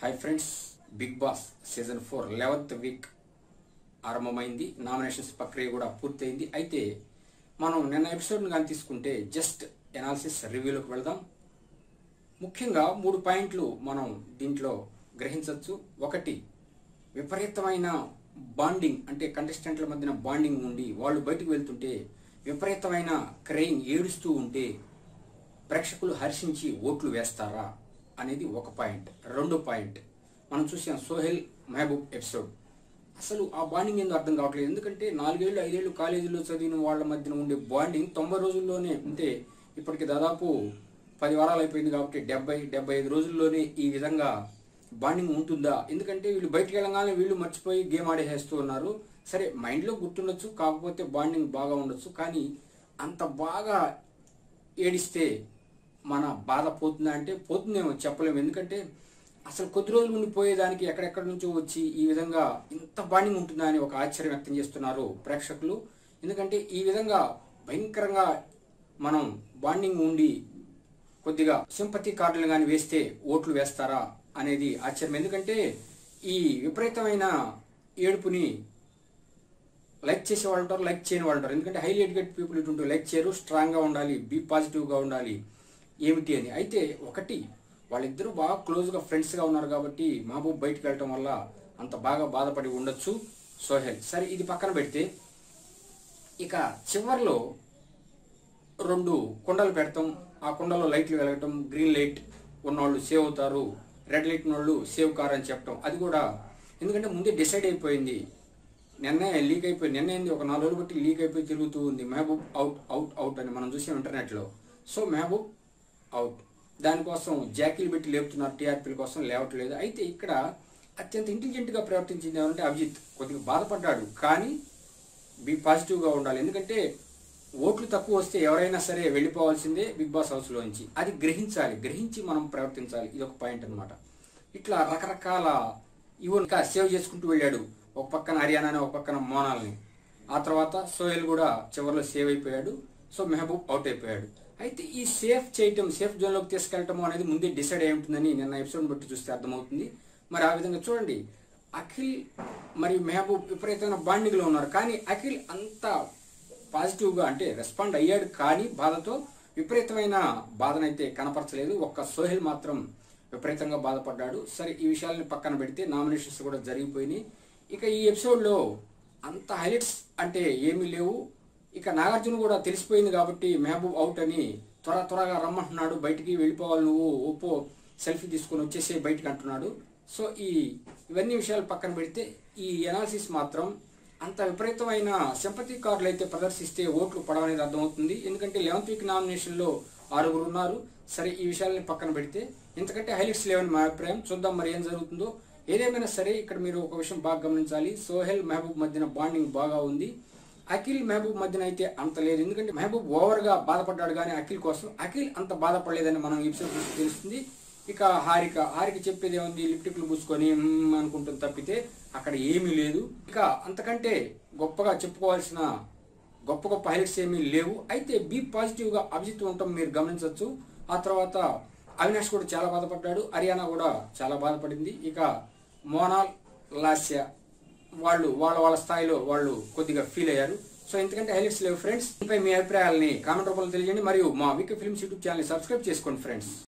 hi friends big boss season four eleventh week ఆరంభమైంది nominations ప్రక్రియ కూడా పూర్తయింది అయితే మనం నిన్న ఎపిసోడ్ని కానీ తీసుకుంటే జస్ట్ ఎనాలిసిస్ రివ్యూలోకి వెళ్దాం ముఖ్యంగా మూడు పాయింట్లు మనం దీంట్లో గ్రహించవచ్చు ఒకటి విపరీతమైన బాండింగ్ అంటే కంటెస్టెంట్ల మధ్యన బాండింగ్ ఉండి వాళ్ళు బయటకు వెళ్తుంటే విపరీతమైన క్రెయిన్ ఏడుస్తూ ఉంటే ప్రేక్షకులు హర్షించి ఓట్లు వేస్తారా అనేది ఒక పాయింట్ రెండో పాయింట్ మనం చూసాం సోహెల్ మహబూబ్ ఎపిసోడ్ అసలు ఆ బాండింగ్ ఏందో అర్థం కావట్లేదు ఎందుకంటే నాలుగేళ్లు ఐదేళ్లు కాలేజీలో చదివిన వాళ్ళ మధ్యన ఉండే బాండింగ్ తొంభై రోజుల్లోనే ఉంటే ఇప్పటికి దాదాపు పది వారాలు అయిపోయింది కాబట్టి డెబ్బై డెబ్బై ఐదు రోజుల్లోనే ఈ విధంగా బాండింగ్ ఉంటుందా ఎందుకంటే వీళ్ళు బయటికి వెళ్ళగానే వీళ్ళు మర్చిపోయి గేమ్ ఆడేసేస్తూ ఉన్నారు సరే మైండ్లో గుర్తుండొచ్చు కాకపోతే బాండింగ్ బాగా ఉండొచ్చు కానీ అంత బాగా ఏడిస్తే మన బాధ పోతుందా అంటే పోతుందేమో చెప్పలేము ఎందుకంటే అసలు కొద్ది రోజులు ఉండిపోయేదానికి ఎక్కడెక్కడి నుంచో వచ్చి ఈ విధంగా ఇంత బాండింగ్ ఉంటుందా అని ఒక ఆశ్చర్యం వ్యక్తం చేస్తున్నారు ప్రేక్షకులు ఎందుకంటే ఈ విధంగా భయంకరంగా మనం బాండింగ్ ఉండి కొద్దిగా సింపతి కార్డులు కానీ వేస్తే ఓట్లు వేస్తారా అనేది ఆశ్చర్యం ఎందుకంటే ఈ విపరీతమైన ఏడుపుని లైక్ చేసే వాళ్ళు ఉంటారు లైక్ చేయని వాళ్ళు ఉంటారు ఎందుకంటే హైలీ ఎడ్యుకేట్ పీపుల్ ఇటు లైక్ చేయరు స్ట్రాంగ్గా ఉండాలి బీ పాజిటివ్గా ఉండాలి ఏమిటి అని అయితే ఒకటి వాళ్ళిద్దరూ బాగా క్లోజ్గా ఫ్రెండ్స్గా ఉన్నారు కాబట్టి మహబూబ్ బయటకు వెళ్ళటం వల్ల అంత బాగా బాధపడి ఉండొచ్చు సోహెల్ సరే ఇది పక్కన పెడితే ఇక చివర్లో రెండు కుండలు పెడతాం ఆ కుండలో లైట్లు వెలగటం గ్రీన్ లైట్ ఉన్నవాళ్ళు సేవ్ అవుతారు రెడ్ లైట్ ఉన్నవాళ్ళు సేవ్ కార్ అని చెప్పటం అది కూడా ఎందుకంటే ముందే డిసైడ్ అయిపోయింది నిన్నే లీక్ అయిపోయి నిన్న ఏంది ఒక నాలుగు రోజులు బట్టి లీక్ అయిపోయి తిరుగుతూ ఉంది మహబూబ్ అవుట్ అవుట్ అవుట్ అని మనం చూసాం ఇంటర్నెట్లో సో మహబూబ్ అవుట్ దానికోసం జాకీలు పెట్టి లేపుతున్నారు టీఆర్పీల కోసం లేవట్లేదు అయితే ఇక్కడ అత్యంత ఇంటెలిజెంట్గా ప్రవర్తించింది ఏమంటే అభిజిత్ కొద్దిగా బాధపడ్డాడు కానీ బి పాజిటివ్గా ఉండాలి ఎందుకంటే ఓట్లు తక్కువ వస్తే ఎవరైనా సరే వెళ్ళిపోవాల్సిందే బిగ్ బాస్ హౌస్లోంచి అది గ్రహించాలి గ్రహించి మనం ప్రవర్తించాలి ఇది ఒక పాయింట్ అనమాట ఇట్లా రకరకాల ఇవో ఇంకా సేవ్ చేసుకుంటూ వెళ్ళాడు ఒక పక్కన హర్యానాని ఒక పక్కన మోనాల్ని ఆ తర్వాత సోహెల్ కూడా చివరిలో సేవ్ అయిపోయాడు సో మెహబూబ్ అవుట్ అయిపోయాడు అయితే ఈ సేఫ్ చేయటం సేఫ్ జోన్లోకి తీసుకెళ్ళటం అనేది ముందే డిసైడ్ అయి ఉంటుందని నిన్న ఎపిసోడ్ బట్టి చూస్తే అర్థమవుతుంది మరి ఆ విధంగా చూడండి అఖిల్ మరియు మెహబూబ్ విపరీతమైన బాండింగ్లో ఉన్నారు కానీ అఖిల్ అంత పాజిటివ్గా అంటే రెస్పాండ్ అయ్యాడు కానీ బాధతో విపరీతమైన బాధనైతే కనపరచలేదు ఒక్క సోహెల్ మాత్రం విపరీతంగా బాధపడ్డాడు సరే ఈ విషయాలని పక్కన పెడితే నామినేషన్స్ కూడా జరిగిపోయినాయి ఇక ఈ ఎపిసోడ్లో అంత హైలైట్స్ అంటే ఏమీ లేవు ఇక నాగార్జున కూడా తెలిసిపోయింది కాబట్టి మహబూబ్ అవుట్ అని త్వర త్వరగా రమ్మంటున్నాడు బయటికి వెళ్ళిపోవాలి నువ్వు ఒప్పో సెల్ఫీ తీసుకొని వచ్చేసే బయటికి అంటున్నాడు సో ఈ ఇవన్నీ విషయాలు పక్కన పెడితే ఈ ఎనాలిసిస్ మాత్రం అంత విపరీతమైన సింపతి కార్డులు అయితే ప్రదర్శిస్తే ఓట్లు పడవనేది అర్థమవుతుంది ఎందుకంటే లెవెన్త్ వీక్ నామినేషన్లో ఆరుగురు ఉన్నారు సరే ఈ విషయాలని పక్కన పెడితే ఇంతకంటే హైలైట్స్ లేవని మా అభిప్రాయం చూద్దాం మరి ఏం జరుగుతుందో ఏదేమైనా సరే ఇక్కడ మీరు ఒక విషయం బాగా గమనించాలి సోహెల్ మహబూబ్ మధ్యన బాండింగ్ బాగా ఉంది అఖిల్ మహబూబ్ మధ్యన అయితే అంత లేదు ఎందుకంటే మహబూబ్ ఓవర్ గా బాధపడ్డాడు కానీ అఖిల్ కోసం అఖిల్ అంత బాధపడలేదని మనం ఎపిసోడ్ చూసి తెలుస్తుంది ఇక హారిక హారిక చెప్పేది ఏముంది లిప్టిక్లు పూసుకొని మ్మ్ అనుకుంటుంది తప్పితే అక్కడ ఏమీ లేదు ఇక అంతకంటే గొప్పగా చెప్పుకోవాల్సిన గొప్ప గొప్ప హైలైట్స్ ఏమీ లేవు అయితే బీ పాజిటివ్ గా అభిజిత్ ఉండటం మీరు గమనించవచ్చు ఆ తర్వాత అవినాష్ కూడా చాలా బాధపడ్డాడు హర్యానా కూడా చాలా బాధపడింది ఇక మోనాల్ లాస్య వాళ్ళు వాళ్ళ వాళ్ళ స్థాయిలో వాళ్ళు కొద్దిగా ఫీల్ అయ్యారు సో ఎందుకంటే హైలైట్స్ లేవు ఫ్రెండ్స్ దీనిపై మీ అభిప్రాయాలని కామెంట్ రూపంలో తెలియజేయండి మరియు మా Vik films YouTube channel subscribe చేసుకోండి ఫ్రెండ్స్